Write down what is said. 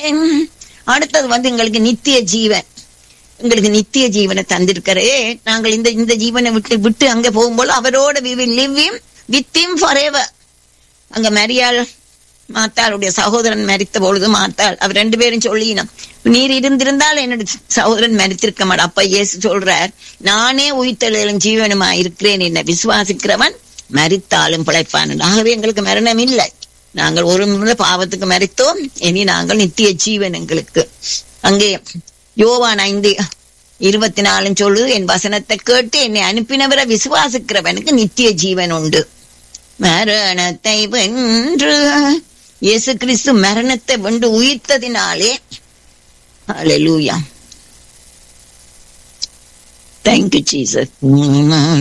அடுத்தது வந்து எங்களுக்கு நித்திய ஜீவன் எங்களுக்கு நித்திய ஜீவனை தந்திருக்கிறே நாங்கள் இந்த இந்த ஜீவனை விட்டு விட்டு அங்க போகும்போது அவரோட we will live him with him forever அங்க மரியாள் மாத்தாளுடைய சகோதரன் மரித்த பொழுது மாத்தாள் அவர் ரெண்டு பேரும் சொல்லினோம் நீர் இருந்திருந்தால் என்னோட சகோதரன் மரித்திருக்க மாட்டான் அப்ப இயேசு சொல்றார் நானே உயிர்த்தெழுதலும் ஜீவனுமா இருக்கிறேன் என்ன விசுவாசிக்கிறவன் மரித்தாலும் பிழைப்பான் ஆகவே எங்களுக்கு மரணம் இல்லை நாங்கள் ஒரு முறை பாவத்துக்கு மறித்தோம் இனி நாங்கள் நித்திய ஜீவன் எங்களுக்கு அங்கே யோவான் ஐந்து இருபத்தி நாலும் சொல்லுது என் வசனத்தை கேட்டு என்னை அனுப்பினவரை விசுவாசிக்கிறவனுக்கு நித்திய ஜீவன் உண்டு மரணத்தை வென்று இயேசு கிறிஸ்து மரணத்தை வென்று உயிர்த்ததினாலே Hallelujah. Thank you, Jesus.